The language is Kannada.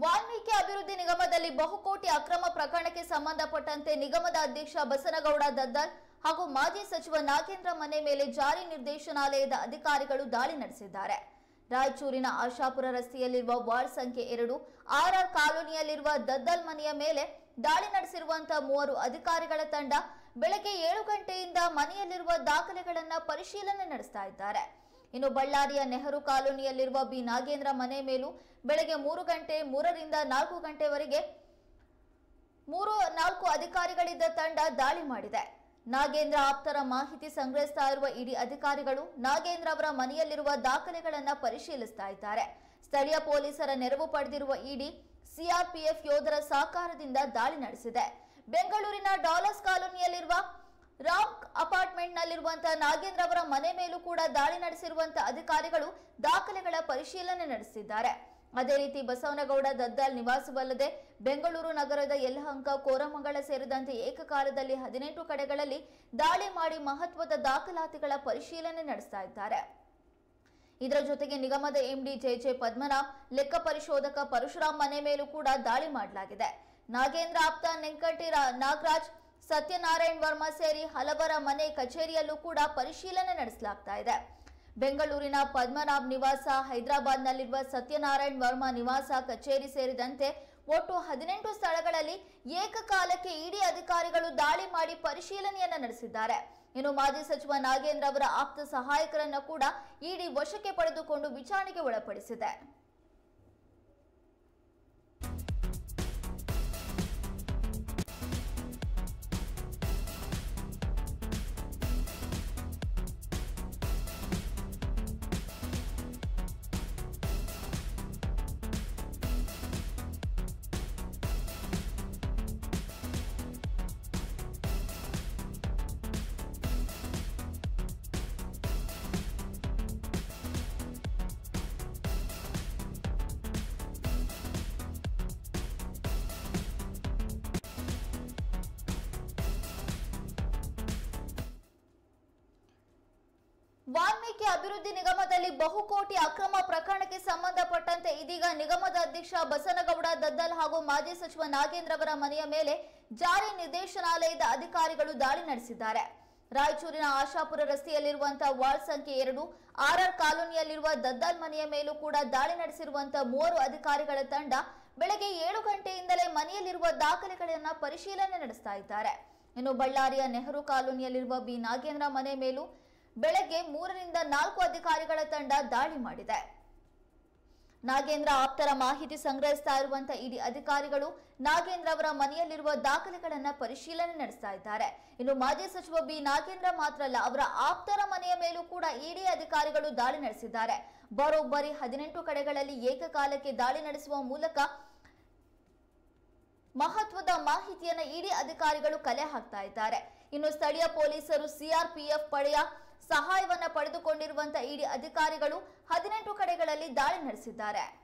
ವಾಲ್ಮೀಕಿ ಅಭಿವೃದ್ಧಿ ನಿಗಮದಲ್ಲಿ ಬಹುಕೋಟಿ ಅಕ್ರಮ ಪ್ರಕರಣಕ್ಕೆ ಸಂಬಂಧಪಟ್ಟಂತೆ ನಿಗಮದ ಅಧ್ಯಕ್ಷ ಬಸನಗೌಡ ದದ್ದಲ್ ಹಾಗೂ ಮಾಜಿ ಸಚಿವ ನಾಗೇಂದ್ರ ಮನೆ ಮೇಲೆ ಜಾರಿ ನಿರ್ದೇಶನಾಲಯದ ಅಧಿಕಾರಿಗಳು ದಾಳಿ ನಡೆಸಿದ್ದಾರೆ ರಾಯಚೂರಿನ ಆಶಾಪುರ ರಸ್ತೆಯಲ್ಲಿರುವ ವಾರ್ಡ್ ಸಂಖ್ಯೆ ಎರಡು ಆರ್ಆರ್ ಕಾಲೋನಿಯಲ್ಲಿರುವ ದದ್ದಲ್ ಮನೆಯ ಮೇಲೆ ದಾಳಿ ನಡೆಸಿರುವಂತಹ ಮೂವರು ಅಧಿಕಾರಿಗಳ ತಂಡ ಬೆಳಗ್ಗೆ ಏಳು ಗಂಟೆಯಿಂದ ಮನೆಯಲ್ಲಿರುವ ದಾಖಲೆಗಳನ್ನ ಪರಿಶೀಲನೆ ನಡೆಸ್ತಾ ಇದ್ದಾರೆ ಇನ್ನು ಬಳ್ಳಾರಿಯ ನೆಹರು ಕಾಲೋನಿಯಲ್ಲಿರುವ ಬಿ ನಾಗೇಂದ್ರ ಮನೆ ಮೇಲೂ ಬೆಳಗ್ಗೆ ಮೂರು ಗಂಟೆ ಮೂರರಿಂದ ನಾಲ್ಕು ಗಂಟೆವರೆಗೆ ಮೂರು ನಾಲ್ಕು ಅಧಿಕಾರಿಗಳಿದ್ದ ತಂಡ ದಾಳಿ ಮಾಡಿದೆ ನಾಗೇಂದ್ರ ಆಪ್ತರ ಮಾಹಿತಿ ಸಂಗ್ರಹಿಸ್ತಾ ಇರುವ ಇಡಿ ಅಧಿಕಾರಿಗಳು ನಾಗೇಂದ್ರ ಅವರ ಮನೆಯಲ್ಲಿರುವ ದಾಖಲೆಗಳನ್ನ ಪರಿಶೀಲಿಸ್ತಾ ಇದ್ದಾರೆ ಸ್ಥಳೀಯ ಪೊಲೀಸರ ನೆರವು ಪಡೆದಿರುವ ಇಡಿ ಸಿಆರ್ಪಿಎಫ್ ಯೋಧರ ಸಹಕಾರದಿಂದ ದಾಳಿ ನಡೆಸಿದೆ ಬೆಂಗಳೂರಿನ ಡಾಲರ್ಸ್ ಕಾಲೋನಿಯಲ್ಲಿರುವ ರಾಮ್ ಅಪಾರ್ಟ್ಮೆಂಟ್ ನಲ್ಲಿರುವಂತಹ ನಾಗೇಂದ್ರ ಅವರ ಮನೆ ಮೇಲೂ ಕೂಡ ದಾಳಿ ನಡೆಸಿರುವಂತಹ ಅಧಿಕಾರಿಗಳು ದಾಖಲೆಗಳ ಪರಿಶೀಲನೆ ನಡೆಸಿದ್ದಾರೆ ಅದೇ ರೀತಿ ಬಸವನಗೌಡ ದದ್ದಾಲ್ ನಿವಾಸವಲ್ಲದೆ ಬೆಂಗಳೂರು ನಗರದ ಯಲಹಂಕ ಕೋರಮಂಗಲ ಸೇರಿದಂತೆ ಏಕಕಾಲದಲ್ಲಿ ಹದಿನೆಂಟು ಕಡೆಗಳಲ್ಲಿ ದಾಳಿ ಮಾಡಿ ಮಹತ್ವದ ದಾಖಲಾತಿಗಳ ಪರಿಶೀಲನೆ ನಡೆಸ್ತಾ ಇದ್ದಾರೆ ಇದರ ಜೊತೆಗೆ ನಿಗಮದ ಎಂಡಿ ಜೆ ಪದ್ಮನಾಭ್ ಲೆಕ್ಕ ಪರಿಶೋಧಕ ಪರಶುರಾಮ್ ಮನೆ ಮೇಲೂ ಕೂಡ ದಾಳಿ ಮಾಡಲಾಗಿದೆ ನಾಗೇಂದ್ರ ಆಪ್ತ ನೆಂಕಟಿ ರಾ- ನಾಗರಾಜ್ ಸತ್ಯನಾರಾಯಣ್ ವರ್ಮಾ ಸೇರಿ ಹಲವರ ಮನೆ ಕಚೇರಿಯಲ್ಲೂ ಕೂಡ ಪರಿಶೀಲನೆ ನಡೆಸಲಾಗ್ತಾ ಇದೆ ಬೆಂಗಳೂರಿನ ಪದ್ಮನಾಭ್ ನಿವಾಸ ಹೈದರಾಬಾದ್ನಲ್ಲಿರುವ ಸತ್ಯನಾರಾಯಣ್ ವರ್ಮಾ ನಿವಾಸ ಕಚೇರಿ ಸೇರಿದಂತೆ ಒಟ್ಟು ಹದಿನೆಂಟು ಸ್ಥಳಗಳಲ್ಲಿ ಏಕಕಾಲಕ್ಕೆ ಇಡಿ ಅಧಿಕಾರಿಗಳು ದಾಳಿ ಮಾಡಿ ಪರಿಶೀಲನೆಯನ್ನ ನಡೆಸಿದ್ದಾರೆ ಇನ್ನು ಮಾಜಿ ಸಚಿವ ನಾಗೇಂದ್ರ ಅವರ ಆಪ್ತ ಸಹಾಯಕರನ್ನ ಕೂಡ ಇಡಿ ವಶಕ್ಕೆ ಪಡೆದುಕೊಂಡು ವಿಚಾರಣೆಗೆ ಒಳಪಡಿಸಿದೆ ವಾಲ್ಮೀಕಿ ಅಭಿವೃದ್ಧಿ ನಿಗಮದಲ್ಲಿ ಬಹುಕೋಟಿ ಅಕ್ರಮ ಪ್ರಕರಣಕ್ಕೆ ಸಂಬಂಧಪಟ್ಟಂತೆ ಇದೀಗ ನಿಗಮದ ಅಧ್ಯಕ್ಷ ಬಸನಗೌಡ ದದ್ದಲ್ ಹಾಗೂ ಮಾಜಿ ಸಚಿವ ನಾಗೇಂದ್ರ ಅವರ ಮನೆಯ ಮೇಲೆ ಜಾರಿ ನಿರ್ದೇಶನಾಲಯದ ಅಧಿಕಾರಿಗಳು ದಾಳಿ ನಡೆಸಿದ್ದಾರೆ ರಾಯಚೂರಿನ ಆಶಾಪುರ ರಸ್ತೆಯಲ್ಲಿರುವಂತಹ ವಾರ್ಡ್ ಸಂಖ್ಯೆ ಎರಡು ಆರ್ಆರ್ ಕಾಲೋನಿಯಲ್ಲಿರುವ ದದ್ದಾಲ್ ಮನೆಯ ಮೇಲೂ ಕೂಡ ದಾಳಿ ನಡೆಸಿರುವಂತಹ ಮೂವರು ಅಧಿಕಾರಿಗಳ ತಂಡ ಬೆಳಗ್ಗೆ ಏಳು ಗಂಟೆಯಿಂದಲೇ ಮನೆಯಲ್ಲಿರುವ ದಾಖಲೆಗಳನ್ನ ಪರಿಶೀಲನೆ ನಡೆಸ್ತಾ ಇದ್ದಾರೆ ಇನ್ನು ಬಳ್ಳಾರಿಯ ನೆಹರು ಕಾಲೋನಿಯಲ್ಲಿರುವ ಬಿ ನಾಗೇಂದ್ರ ಮನೆ ಮೇಲೂ ಬೆಳಗ್ಗೆ ಮೂರರಿಂದ ನಾಲ್ಕು ಅಧಿಕಾರಿಗಳ ತಂಡ ದಾಳಿ ಮಾಡಿದೆ ನಾಗೇಂದ್ರ ಆಪ್ತರ ಮಾಹಿತಿ ಸಂಗ್ರಹಿಸ್ತಾ ಇರುವಂತಹ ಇಡಿ ಅಧಿಕಾರಿಗಳು ನಾಗೇಂದ್ರ ಅವರ ಮನೆಯಲ್ಲಿರುವ ದಾಖಲೆಗಳನ್ನ ಪರಿಶೀಲನೆ ನಡೆಸ್ತಾ ಇದ್ದಾರೆ ಇನ್ನು ಮಾಜಿ ಸಚಿವ ಬಿ ನಾಗೇಂದ್ರ ಮಾತ್ರ ಅಲ್ಲ ಅವರ ಆಪ್ತರ ಮನೆಯ ಮೇಲೂ ಕೂಡ ಇಡಿ ಅಧಿಕಾರಿಗಳು ದಾಳಿ ನಡೆಸಿದ್ದಾರೆ ಬರೋಬ್ಬರಿ ಹದಿನೆಂಟು ಕಡೆಗಳಲ್ಲಿ ಏಕಕಾಲಕ್ಕೆ ದಾಳಿ ನಡೆಸುವ ಮೂಲಕ ಮಹತ್ವದ ಮಾಹಿತಿಯನ್ನ ಇಡಿ ಅಧಿಕಾರಿಗಳು ಕಲೆ ಹಾಕ್ತಾ ಇದ್ದಾರೆ ಇನ್ನು ಸ್ಥಳೀಯ ಪೊಲೀಸರು ಸಿಆರ್ಪಿಎಫ್ ಪಡೆಯ ಸಹಾಯವನ್ನ ಪಡೆದುಕೊಂಡಿರುವಂತಹ ಇಡಿ ಅಧಿಕಾರಿಗಳು ಹದಿನೆಂಟು ಕಡೆಗಳಲ್ಲಿ ದಾಳಿ ನಡೆಸಿದ್ದಾರೆ